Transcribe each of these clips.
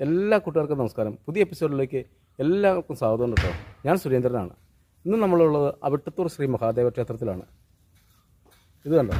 എല്ലാ കൂട്ടുകാർക്കും നമസ്കാരം പുതിയ എപ്പിസോഡിലേക്ക് എല്ലാവർക്കും സ്വാഗതം കേട്ടോ ഞാൻ സുരേന്ദ്രനാണ് ഇന്ന് നമ്മളുള്ളത് അവിട്ടത്തൂർ ശ്രീ മഹാദേവ ക്ഷേത്രത്തിലാണ് ഇത് കണ്ടോ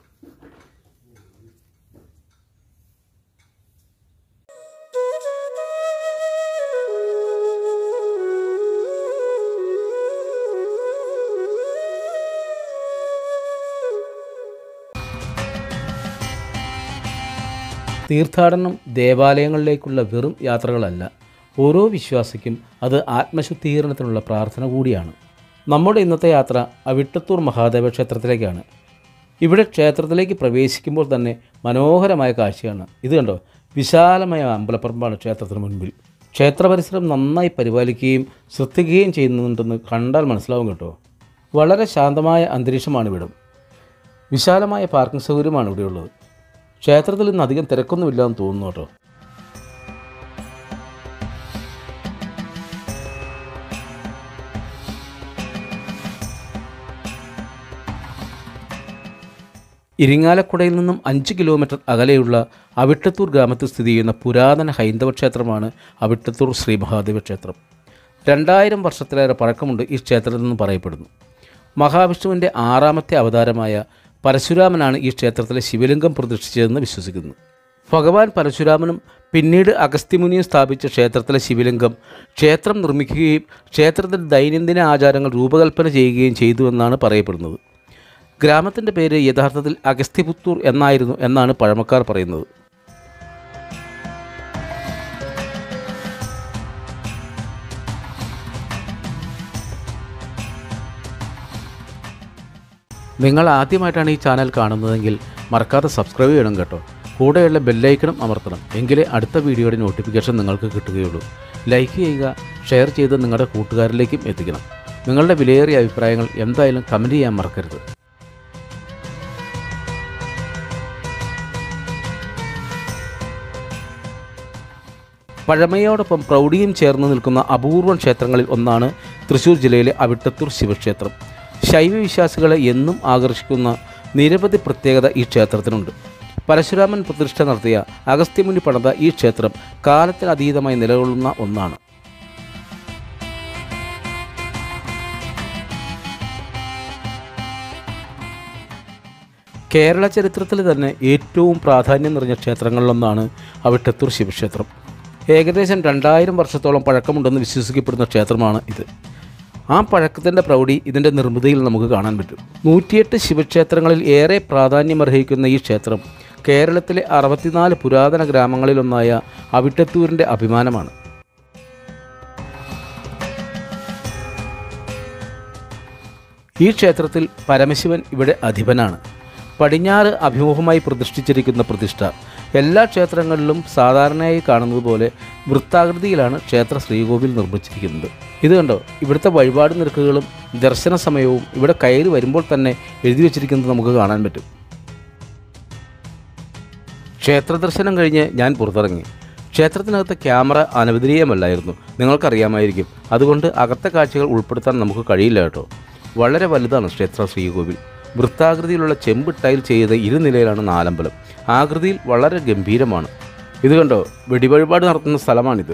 തീർത്ഥാടനം ദേവാലയങ്ങളിലേക്കുള്ള വെറും യാത്രകളല്ല ഓരോ വിശ്വാസിക്കും അത് ആത്മശുദ്ധീകരണത്തിനുള്ള പ്രാർത്ഥന കൂടിയാണ് നമ്മുടെ ഇന്നത്തെ യാത്ര അവിട്ടത്തൂർ മഹാദേവ ക്ഷേത്രത്തിലേക്കാണ് ഇവിടെ ക്ഷേത്രത്തിലേക്ക് പ്രവേശിക്കുമ്പോൾ തന്നെ മനോഹരമായ കാഴ്ചയാണ് ഇത് കണ്ടോ വിശാലമായ അമ്പലപ്പറമ്പാണ് ക്ഷേത്രത്തിന് മുൻപിൽ ക്ഷേത്ര പരിസരം നന്നായി പരിപാലിക്കുകയും ശ്രദ്ധിക്കുകയും ചെയ്യുന്നുണ്ടെന്ന് കണ്ടാൽ മനസ്സിലാവും കേട്ടോ വളരെ ശാന്തമായ അന്തരീക്ഷമാണ് ഇവിടം വിശാലമായ പാർക്കിംഗ് സൗകര്യമാണ് ഇവിടെയുള്ളത് ക്ഷേത്രത്തിൽ ഇന്ന് അധികം തിരക്കൊന്നുമില്ലാന്ന് തോന്നുന്നു കേട്ടോ ഇരിങ്ങാലക്കുടയിൽ നിന്നും അഞ്ച് കിലോമീറ്റർ അകലെയുള്ള അവിട്ടത്തൂർ ഗ്രാമത്തിൽ സ്ഥിതി ചെയ്യുന്ന പുരാതന ഹൈന്ദവ ക്ഷേത്രമാണ് അവിട്ടത്തൂർ ശ്രീ മഹാദേവ ക്ഷേത്രം രണ്ടായിരം വർഷത്തിലേറെ പഴക്കമുണ്ട് ഈ ക്ഷേത്രത്തിൽ നിന്ന് പറയപ്പെടുന്നു മഹാവിഷ്ണുവിൻ്റെ ആറാമത്തെ അവതാരമായ പരശുരാമനാണ് ഈ ക്ഷേത്രത്തിലെ ശിവലിംഗം പ്രതിഷ്ഠിച്ചതെന്ന് വിശ്വസിക്കുന്നു ഭഗവാൻ പരശുരാമനും പിന്നീട് അഗസ്ത്യമുനിയും സ്ഥാപിച്ച ക്ഷേത്രത്തിലെ ശിവലിംഗം ക്ഷേത്രം നിർമ്മിക്കുകയും ക്ഷേത്രത്തിൽ ദൈനംദിന ആചാരങ്ങൾ രൂപകൽപ്പന ചെയ്യുകയും ചെയ്തുവെന്നാണ് പറയപ്പെടുന്നത് ഗ്രാമത്തിൻ്റെ പേര് യഥാർത്ഥത്തിൽ അഗസ്ത്യപുത്തൂർ എന്നായിരുന്നു എന്നാണ് പഴമക്കാർ പറയുന്നത് നിങ്ങൾ ആദ്യമായിട്ടാണ് ഈ ചാനൽ കാണുന്നതെങ്കിൽ മറക്കാതെ സബ്സ്ക്രൈബ് ചെയ്യണം കേട്ടോ കൂടെയുള്ള ബെല്ലൈക്കണും അമർത്തണം എങ്കിലേ അടുത്ത വീഡിയോയുടെ നോട്ടിഫിക്കേഷൻ നിങ്ങൾക്ക് കിട്ടുകയുള്ളൂ ലൈക്ക് ചെയ്യുക ഷെയർ ചെയ്ത് നിങ്ങളുടെ കൂട്ടുകാരിലേക്കും എത്തിക്കണം നിങ്ങളുടെ വിലയേറിയ അഭിപ്രായങ്ങൾ എന്തായാലും കമൻറ്റ് ചെയ്യാൻ മറക്കരുത് പഴമയോടൊപ്പം പ്രൗഢിയും ചേർന്ന് നിൽക്കുന്ന അപൂർവം ക്ഷേത്രങ്ങളിൽ ഒന്നാണ് തൃശ്ശൂർ ജില്ലയിലെ അവിട്ടത്തൂർ ശിവക്ഷേത്രം ശൈവവിശ്വാസികളെ എന്നും ആകർഷിക്കുന്ന നിരവധി പ്രത്യേകത ഈ ക്ഷേത്രത്തിനുണ്ട് പരശുരാമൻ പ്രതിഷ്ഠ നടത്തിയ അഗസ്ത്യമുനി പണിത ഈ ക്ഷേത്രം കാലത്തിനതീതമായി നിലകൊള്ളുന്ന ഒന്നാണ് കേരള ചരിത്രത്തിൽ തന്നെ ഏറ്റവും പ്രാധാന്യം നിറഞ്ഞ ക്ഷേത്രങ്ങളിലൊന്നാണ് അവിട്ടത്തൂർ ശിവക്ഷേത്രം ഏകദേശം രണ്ടായിരം വർഷത്തോളം പഴക്കമുണ്ടെന്ന് വിശ്വസിക്കപ്പെടുന്ന ക്ഷേത്രമാണ് ഇത് ആ പഴക്കത്തിൻ്റെ പ്രൗഢി ഇതിൻ്റെ നിർമ്മിതിയിൽ നമുക്ക് കാണാൻ പറ്റും നൂറ്റിയെട്ട് ശിവക്ഷേത്രങ്ങളിൽ ഏറെ പ്രാധാന്യമർഹിക്കുന്ന ഈ ക്ഷേത്രം കേരളത്തിലെ അറുപത്തിനാല് പുരാതന ഗ്രാമങ്ങളിലൊന്നായ അവിട്ടത്തൂരിൻ്റെ അഭിമാനമാണ് ഈ ക്ഷേത്രത്തിൽ പരമശിവൻ ഇവിടെ അധിപനാണ് പടിഞ്ഞാറ് അഭിമുഖമായി പ്രതിഷ്ഠിച്ചിരിക്കുന്ന പ്രതിഷ്ഠ എല്ലാ ക്ഷേത്രങ്ങളിലും സാധാരണയായി കാണുന്നത് പോലെ വൃത്താകൃതിയിലാണ് ക്ഷേത്ര ശ്രീകോവിൽ നിർമ്മിച്ചിരിക്കുന്നത് ഇത് കണ്ടോ ഇവിടുത്തെ വഴിപാട് നിരക്കുകളും ദർശന സമയവും ഇവിടെ കയറി വരുമ്പോൾ തന്നെ എഴുതി വച്ചിരിക്കുന്നത് നമുക്ക് കാണാൻ പറ്റും ക്ഷേത്ര ദർശനം കഴിഞ്ഞ് ഞാൻ പുറത്തിറങ്ങി ക്ഷേത്രത്തിനകത്ത് ക്യാമറ അനവധനീയമല്ലായിരുന്നു നിങ്ങൾക്കറിയാമായിരിക്കും അതുകൊണ്ട് അകത്തെ കാഴ്ചകൾ ഉൾപ്പെടുത്താൻ നമുക്ക് കഴിയില്ല കേട്ടോ വളരെ വലുതാണ് ക്ഷേത്ര ശ്രീകോവിൽ വൃത്താകൃതിയിലുള്ള ചെമ്പ് ടൈൽ ചെയ്ത ഇരുനിലയിലാണ് നാലമ്പലം ആകൃതിയിൽ വളരെ ഗംഭീരമാണ് ഇത് കണ്ടോ വെടിവഴിപാട് നടത്തുന്ന സ്ഥലമാണിത്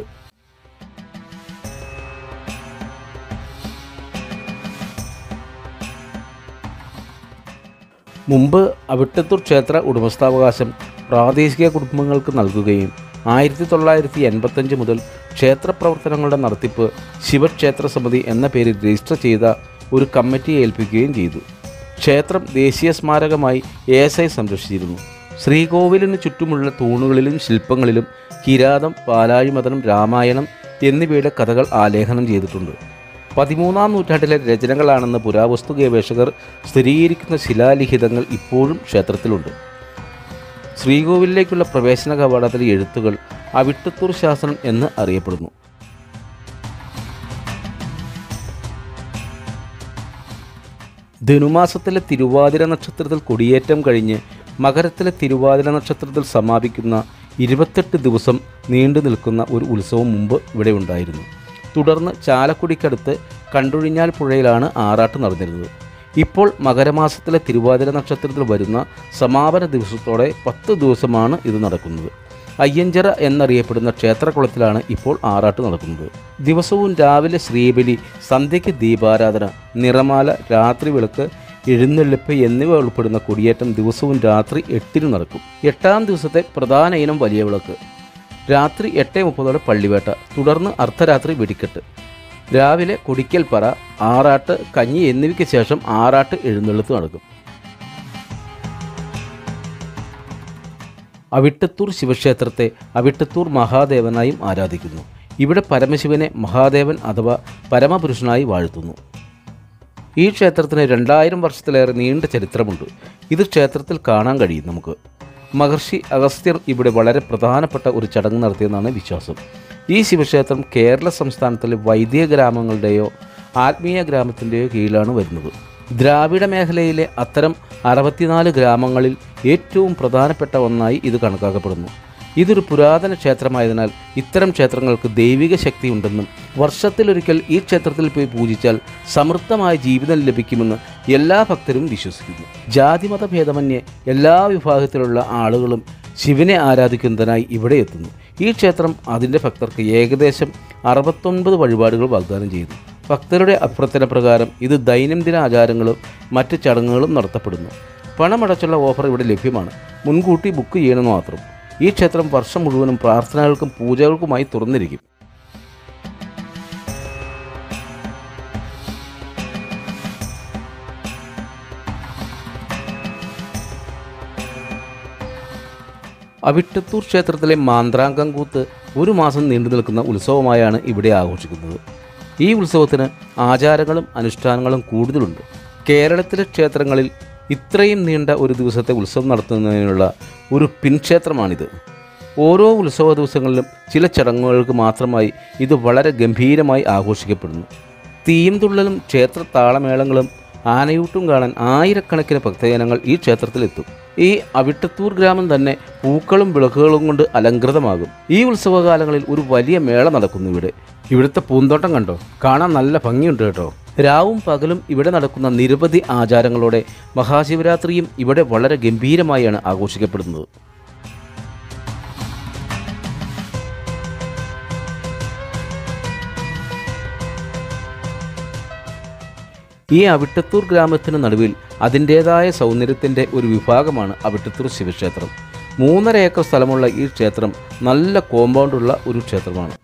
മുമ്പ് അവിട്ടത്തൂർ ക്ഷേത്ര ഉടമസ്ഥാവകാശം പ്രാദേശിക കുടുംബങ്ങൾക്ക് നൽകുകയും ആയിരത്തി തൊള്ളായിരത്തി എൺപത്തഞ്ച് മുതൽ ക്ഷേത്ര പ്രവർത്തനങ്ങളുടെ നടത്തിപ്പ് ശിവക്ഷേത്ര സമിതി എന്ന പേരിൽ രജിസ്റ്റർ ചെയ്ത ഒരു കമ്മിറ്റിയെ ഏൽപ്പിക്കുകയും ചെയ്തു ക്ഷേത്രം ദേശീയ സ്മാരകമായി എ എസ് ഐ സംരക്ഷിച്ചിരുന്നു ശ്രീകോവിലിന് ചുറ്റുമുള്ള തൂണുകളിലും ശില്പങ്ങളിലും കിരാതം പാലാഴിമതനം രാമായണം എന്നിവയുടെ കഥകൾ ആലേഖനം ചെയ്തിട്ടുണ്ട് പതിമൂന്നാം നൂറ്റാണ്ടിലെ രചനകളാണെന്ന് പുരാവസ്തു ഗവേഷകർ സ്ഥിരീകരിക്കുന്ന ശിലാലിഖിതങ്ങൾ ഇപ്പോഴും ക്ഷേത്രത്തിലുണ്ട് ശ്രീകോവിലേക്കുള്ള പ്രവേശന കവാടത്തിലെ എഴുത്തുകൾ അവിട്ടത്തൂർ ശാസനം എന്ന് അറിയപ്പെടുന്നു ധനുമാസത്തിലെ തിരുവാതിര നക്ഷത്രത്തിൽ കൊടിയേറ്റം കഴിഞ്ഞ് മകരത്തിലെ തിരുവാതിര നക്ഷത്രത്തിൽ സമാപിക്കുന്ന ഇരുപത്തെട്ട് ദിവസം നീണ്ടു നിൽക്കുന്ന ഒരു ഉത്സവം മുമ്പ് ഇവിടെ ഉണ്ടായിരുന്നു തുടർന്ന് ചാലക്കുടിക്കടുത്ത് കണ്ടൊഴിഞ്ഞാൽ പുഴയിലാണ് ആറാട്ട് നടന്നിരുന്നത് ഇപ്പോൾ മകരമാസത്തിലെ തിരുവാതിര നക്ഷത്രത്തിൽ വരുന്ന സമാപന ദിവസത്തോടെ പത്ത് ദിവസമാണ് ഇത് നടക്കുന്നത് അയ്യഞ്ചിറ എന്നറിയപ്പെടുന്ന ക്ഷേത്രകുളത്തിലാണ് ഇപ്പോൾ ആറാട്ട് നടക്കുന്നത് ദിവസവും രാവിലെ ശ്രീബലി സന്ധ്യയ്ക്ക് ദീപാരാധന നിറമാല രാത്രി വിളക്ക് എഴുന്നള്ളിപ്പ് എന്നിവ ഉൾപ്പെടുന്ന കൊടിയേറ്റം ദിവസവും രാത്രി എട്ടിന് നടക്കും എട്ടാം ദിവസത്തെ പ്രധാന ഇനം വലിയ വിളക്ക് രാത്രി എട്ട് മുപ്പതോടെ പള്ളിവേട്ട തുടർന്ന് അർദ്ധരാത്രി വെടിക്കെട്ട് രാവിലെ കൊടിക്കൽ പറ ആറാട്ട് കഞ്ഞി എന്നിവയ്ക്ക് ശേഷം ആറാട്ട് എഴുന്നള്ളത്ത് നടക്കും അവിട്ടത്തൂർ ശിവക്ഷേത്രത്തെ അവിട്ടത്തൂർ മഹാദേവനായും ആരാധിക്കുന്നു ഇവിടെ പരമശിവനെ മഹാദേവൻ അഥവാ പരമപുരുഷനായി വാഴ്ത്തുന്നു ഈ ക്ഷേത്രത്തിന് രണ്ടായിരം വർഷത്തിലേറെ നീണ്ട ചരിത്രമുണ്ട് ഇത് ക്ഷേത്രത്തിൽ കാണാൻ കഴിയും നമുക്ക് മഹർഷി അഗസ്ത്യർ ഇവിടെ വളരെ പ്രധാനപ്പെട്ട ഒരു ചടങ്ങ് നടത്തിയെന്നാണ് വിശ്വാസം ഈ ശിവക്ഷേത്രം കേരള സംസ്ഥാനത്തിലെ വൈദിക ഗ്രാമങ്ങളുടെയോ ആത്മീയ ഗ്രാമത്തിൻ്റെയോ കീഴിലാണ് വരുന്നത് ദ്രാവിഡ മേഖലയിലെ അത്തരം അറുപത്തിനാല് ഗ്രാമങ്ങളിൽ ഏറ്റവും പ്രധാനപ്പെട്ട ഒന്നായി ഇത് കണക്കാക്കപ്പെടുന്നു ഇതൊരു പുരാതന ക്ഷേത്രമായതിനാൽ ഇത്തരം ക്ഷേത്രങ്ങൾക്ക് ദൈവിക ശക്തിയുണ്ടെന്നും വർഷത്തിലൊരിക്കൽ ഈ ക്ഷേത്രത്തിൽ പോയി പൂജിച്ചാൽ സമൃദ്ധമായ ജീവിതം ലഭിക്കുമെന്ന് എല്ലാ ഭക്തരും വിശ്വസിക്കുന്നു ജാതിമത ഭേദമന്യേ എല്ലാ വിഭാഗത്തിലുള്ള ആളുകളും ശിവനെ ആരാധിക്കുന്നതിനായി ഇവിടെ എത്തുന്നു ഈ ക്ഷേത്രം അതിൻ്റെ ഭക്തർക്ക് ഏകദേശം അറുപത്തൊൻപത് വഴിപാടുകൾ വാഗ്ദാനം ചെയ്യുന്നു ഭക്തരുടെ അഭ്യർത്ഥന പ്രകാരം ഇത് ദൈനംദിന ആചാരങ്ങളും മറ്റ് ചടങ്ങുകളും നടത്തപ്പെടുന്നു പണമടച്ചുള്ള ഓഫർ ഇവിടെ ലഭ്യമാണ് മുൻകൂട്ടി ബുക്ക് ചെയ്യണമെന്ന് മാത്രം ഈ ക്ഷേത്രം വർഷം മുഴുവനും പ്രാർത്ഥനകൾക്കും പൂജകൾക്കുമായി തുറന്നിരിക്കും അവിട്ടത്തൂർ ക്ഷേത്രത്തിലെ മാന്ത്രാംഗം കൂത്ത് ഒരു മാസം നീണ്ടു നിൽക്കുന്ന ഉത്സവമായാണ് ഇവിടെ ആഘോഷിക്കുന്നത് ഈ ഉത്സവത്തിന് ആചാരങ്ങളും അനുഷ്ഠാനങ്ങളും കൂടുതലുണ്ട് കേരളത്തിലെ ക്ഷേത്രങ്ങളിൽ ഇത്രയും നീണ്ട ഒരു ദിവസത്തെ ഉത്സവം നടത്തുന്നതിനുള്ള ഒരു പിൻക്ഷേത്രമാണിത് ഓരോ ഉത്സവ ദിവസങ്ങളിലും ചില ചടങ്ങുകൾക്ക് മാത്രമായി ഇത് വളരെ ഗംഭീരമായി ആഘോഷിക്കപ്പെടുന്നു തീയും തുള്ളലും ക്ഷേത്ര താളമേളങ്ങളും ആനയൂട്ടും കാണാൻ ആയിരക്കണക്കിന് ഭക്തജനങ്ങൾ ഈ ക്ഷേത്രത്തിലെത്തും ഈ അവിട്ടത്തൂർ ഗ്രാമം തന്നെ പൂക്കളും വിളക്കുകളും കൊണ്ട് അലങ്കൃതമാകും ഈ ഉത്സവകാലങ്ങളിൽ ഒരു വലിയ മേള നടക്കുന്നു ഇവിടെ ഇവിടുത്തെ പൂന്തോട്ടം കണ്ടോ കാണാൻ നല്ല ഭംഗിയുണ്ട് കേട്ടോ രാവും പകലും ഇവിടെ നടക്കുന്ന നിരവധി ആചാരങ്ങളോടെ മഹാശിവരാത്രിയും ഇവിടെ വളരെ ഗംഭീരമായാണ് ആഘോഷിക്കപ്പെടുന്നത് ഈ അവിട്ടത്തൂർ ഗ്രാമത്തിന് നടുവിൽ അതിൻ്റേതായ സൗന്ദര്യത്തിൻ്റെ ഒരു വിഭാഗമാണ് അവിട്ടത്തൂർ ശിവക്ഷേത്രം മൂന്നര ഏക്കർ സ്ഥലമുള്ള ഈ ക്ഷേത്രം നല്ല കോമ്പൗണ്ടുള്ള ഒരു ക്ഷേത്രമാണ്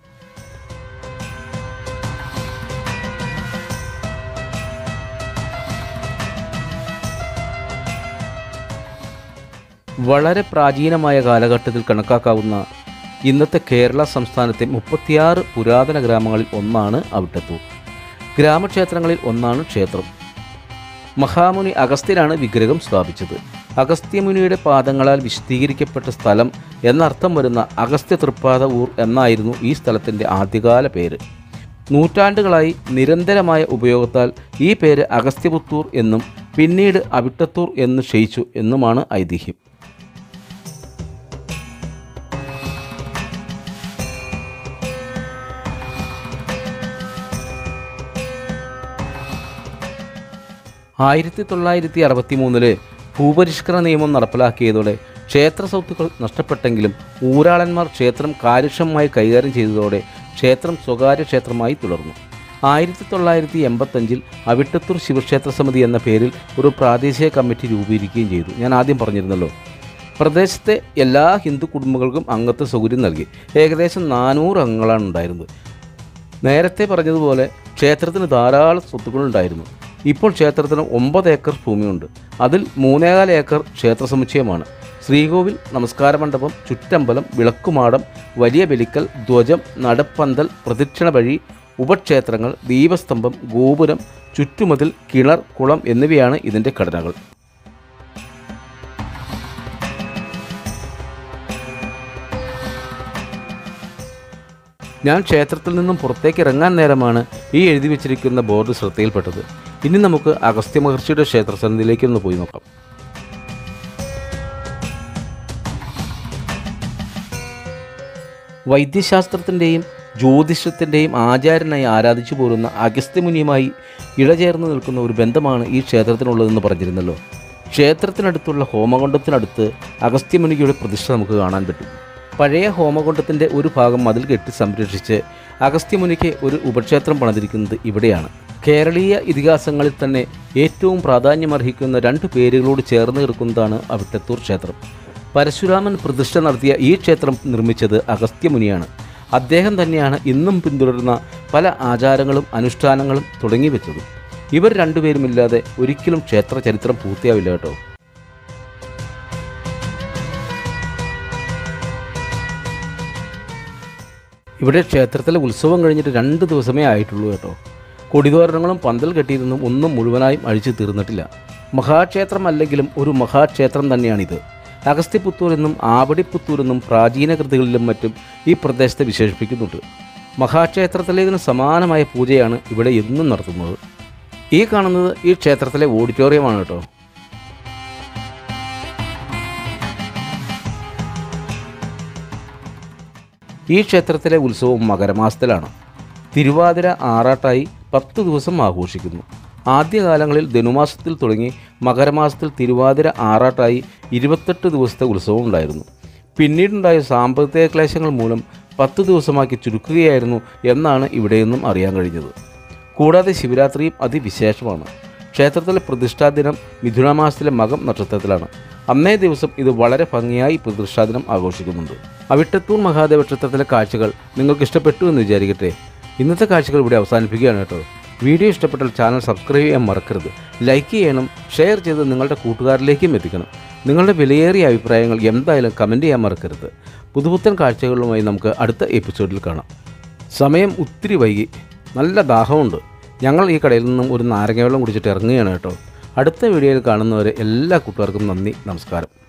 വളരെ പ്രാചീനമായ കാലഘട്ടത്തിൽ കണക്കാക്കാവുന്ന ഇന്നത്തെ കേരള സംസ്ഥാനത്തെ മുപ്പത്തിയാറ് പുരാതന ഗ്രാമങ്ങളിൽ ഒന്നാണ് അവിട്ടത്തൂർ ഗ്രാമക്ഷേത്രങ്ങളിൽ ഒന്നാണ് ക്ഷേത്രം മഹാമുനി അഗസ്ത്യനാണ് വിഗ്രഹം സ്ഥാപിച്ചത് അഗസ്ത്യമുനിയുടെ പാദങ്ങളാൽ വിശദീകരിക്കപ്പെട്ട സ്ഥലം എന്നർത്ഥം വരുന്ന അഗസ്ത്യ തൃപ്പാദ ഊർ എന്നായിരുന്നു ഈ സ്ഥലത്തിൻ്റെ ആദ്യകാല പേര് നൂറ്റാണ്ടുകളായി നിരന്തരമായ ഉപയോഗത്താൽ ഈ പേര് അഗസ്ത്യപുത്തൂർ എന്നും പിന്നീട് അവിട്ടത്തൂർ എന്ന് ക്ഷയിച്ചു എന്നുമാണ് ഐതിഹ്യം ആയിരത്തി തൊള്ളായിരത്തി അറുപത്തി മൂന്നില് ഭൂപരിഷ്കരണ നിയമം നടപ്പിലാക്കിയതോടെ ക്ഷേത്ര സ്വത്തുക്കൾ നഷ്ടപ്പെട്ടെങ്കിലും ഊരാളന്മാർ ക്ഷേത്രം കാര്യക്ഷമമായി കൈകാര്യം ചെയ്തതോടെ ക്ഷേത്രം സ്വകാര്യ ക്ഷേത്രമായി തുടർന്നു ആയിരത്തി തൊള്ളായിരത്തി എൺപത്തഞ്ചിൽ അവിട്ടത്തൂർ ശിവക്ഷേത്ര സമിതി എന്ന പേരിൽ ഒരു പ്രാദേശിക കമ്മിറ്റി രൂപീകരിക്കുകയും ചെയ്തു ഞാൻ ആദ്യം പറഞ്ഞിരുന്നല്ലോ പ്രദേശത്തെ എല്ലാ ഹിന്ദു കുടുംബങ്ങൾക്കും അംഗത്വ സൗകര്യം നൽകി ഏകദേശം നാനൂറ് അംഗങ്ങളാണ് ഉണ്ടായിരുന്നത് നേരത്തെ പറഞ്ഞതുപോലെ ക്ഷേത്രത്തിന് ധാരാളം സ്വത്തുക്കളുണ്ടായിരുന്നു ഇപ്പോൾ ക്ഷേത്രത്തിന് ഒമ്പത് ഏക്കർ ഭൂമിയുണ്ട് അതിൽ മൂന്നേകാൽ ഏക്കർ ക്ഷേത്ര സമുച്ചയമാണ് ശ്രീകോവിൽ നമസ്കാര മണ്ഡപം ചുറ്റമ്പലം വിളക്കുമാടം വലിയ ബലിക്കൽ ധ്വജം നടപ്പന്തൽ പ്രദക്ഷിണ വഴി ഉപക്ഷേത്രങ്ങൾ ദീപസ്തംഭം ഗോപുരം ചുറ്റുമതിൽ കിണർ കുളം എന്നിവയാണ് ഇതിൻ്റെ ഘടനകൾ ഞാൻ ക്ഷേത്രത്തിൽ നിന്നും പുറത്തേക്ക് ഇറങ്ങാൻ നേരമാണ് ഈ എഴുതി വെച്ചിരിക്കുന്ന ബോർഡ് ശ്രദ്ധയിൽപ്പെട്ടത് ഇനി നമുക്ക് അഗസ്ത്യ മഹർഷിയുടെ ക്ഷേത്രസന്നിധിയിലേക്ക് ഒന്ന് പോയി നോക്കാം വൈദ്യശാസ്ത്രത്തിൻ്റെയും ജ്യോതിഷത്തിൻ്റെയും ആചാര്യനായി ആരാധിച്ചു പോരുന്ന അഗസ്ത്യമുനിയുമായി ഇഴചേർന്ന് നിൽക്കുന്ന ഒരു ബന്ധമാണ് ഈ ക്ഷേത്രത്തിനുള്ളതെന്ന് പറഞ്ഞിരുന്നല്ലോ ക്ഷേത്രത്തിനടുത്തുള്ള ഹോമകുണ്ടത്തിനടുത്ത് അഗസ്ത്യമുനിയുടെ പ്രതിഷ്ഠ നമുക്ക് കാണാൻ പറ്റും പഴയ ഹോമകുണ്ടത്തിൻ്റെ ഒരു ഭാഗം മതിൽ കെട്ടി സംരക്ഷിച്ച് അഗസ്ത്യമുനിക്ക് ഒരു ഉപക്ഷേത്രം പണിതിരിക്കുന്നത് ഇവിടെയാണ് കേരളീയ ഇതിഹാസങ്ങളിൽ തന്നെ ഏറ്റവും പ്രാധാന്യമർഹിക്കുന്ന രണ്ട് പേരുകളോട് ചേർന്ന് കിടക്കുന്നതാണ് അവിട്ടത്തൂർ ക്ഷേത്രം പരശുരാമൻ പ്രതിഷ്ഠ നടത്തിയ ഈ ക്ഷേത്രം നിർമ്മിച്ചത് അഗസ്ത്യമുനിയാണ് അദ്ദേഹം തന്നെയാണ് ഇന്നും പിന്തുടരുന്ന പല ആചാരങ്ങളും അനുഷ്ഠാനങ്ങളും തുടങ്ങി വെച്ചതും ഇവർ രണ്ടുപേരുമില്ലാതെ ഒരിക്കലും ക്ഷേത്ര ചരിത്രം പൂർത്തിയാവില്ല കേട്ടോ ഇവിടെ ക്ഷേത്രത്തിലെ ഉത്സവം കഴിഞ്ഞിട്ട് രണ്ട് ദിവസമേ ആയിട്ടുള്ളൂ കേട്ടോ കൊടിതോരണങ്ങളും പന്തൽ കെട്ടിയിരുന്നും ഒന്നും മുഴുവനായും അഴിച്ചു തീർന്നിട്ടില്ല മഹാക്ഷേത്രം അല്ലെങ്കിലും ഒരു മഹാക്ഷേത്രം തന്നെയാണിത് അഗസ്ത്യപുത്തൂർ എന്നും ആവടിപ്പുത്തൂർ എന്നും പ്രാചീന കൃതികളിലും മറ്റും ഈ പ്രദേശത്തെ വിശേഷിപ്പിക്കുന്നുണ്ട് മഹാക്ഷേത്രത്തിലേതിന് സമാനമായ പൂജയാണ് ഇവിടെ എന്നും നടത്തുന്നത് ഈ കാണുന്നത് ഈ ക്ഷേത്രത്തിലെ ഓഡിറ്റോറിയമാണ് കേട്ടോ ഈ ക്ഷേത്രത്തിലെ ഉത്സവം മകരമാസത്തിലാണ് തിരുവാതിര ആറാട്ടായി പത്ത് ദിവസം ആഘോഷിക്കുന്നു ആദ്യകാലങ്ങളിൽ ധനുമാസത്തിൽ തുടങ്ങി മകരമാസത്തിൽ തിരുവാതിര ആറാട്ടായി ഇരുപത്തെട്ട് ദിവസത്തെ ഉത്സവം ഉണ്ടായിരുന്നു പിന്നീടുണ്ടായ സാമ്പത്തിക ക്ലേശങ്ങൾ മൂലം പത്ത് ദിവസമാക്കി ചുരുക്കുകയായിരുന്നു എന്നാണ് ഇവിടെ നിന്നും അറിയാൻ കഴിഞ്ഞത് കൂടാതെ ശിവരാത്രിയും അതിവിശേഷമാണ് ക്ഷേത്രത്തിലെ പ്രതിഷ്ഠാദിനം മിഥുനമാസത്തിലെ മകം നക്ഷത്രത്തിലാണ് അന്നേ ദിവസം ഇത് വളരെ ഭംഗിയായി പ്രതിഷ്ഠാദിനം ആഘോഷിക്കുന്നുണ്ട് അവിട്ടത്തൂർ മഹാദേവ ക്ഷേത്രത്തിലെ കാഴ്ചകൾ നിങ്ങൾക്ക് ഇഷ്ടപ്പെട്ടു എന്ന് വിചാരിക്കട്ടെ ഇന്നത്തെ കാഴ്ചകൾ ഇവിടെ അവസാനിപ്പിക്കുകയാണ് കേട്ടോ വീഡിയോ ഇഷ്ടപ്പെട്ടാൽ ചാനൽ സബ്സ്ക്രൈബ് ചെയ്യാൻ മറക്കരുത് ലൈക്ക് ചെയ്യണം ഷെയർ ചെയ്ത് നിങ്ങളുടെ കൂട്ടുകാരിലേക്കും എത്തിക്കണം നിങ്ങളുടെ വിലയേറിയ അഭിപ്രായങ്ങൾ എന്തായാലും കമൻറ്റ് ചെയ്യാൻ മറക്കരുത് പുതുപുത്തൻ കാഴ്ചകളുമായി നമുക്ക് അടുത്ത എപ്പിസോഡിൽ കാണാം സമയം ഒത്തിരി വൈകി നല്ല ദാഹമുണ്ട് ഞങ്ങൾ ഈ കടയിൽ നിന്നും ഒരു നാരങ്ങ വെള്ളം കുടിച്ചിട്ട് ഇറങ്ങുകയാണ് കേട്ടോ അടുത്ത വീഡിയോയിൽ കാണുന്നവരെ എല്ലാ കൂട്ടുകാർക്കും നന്ദി നമസ്കാരം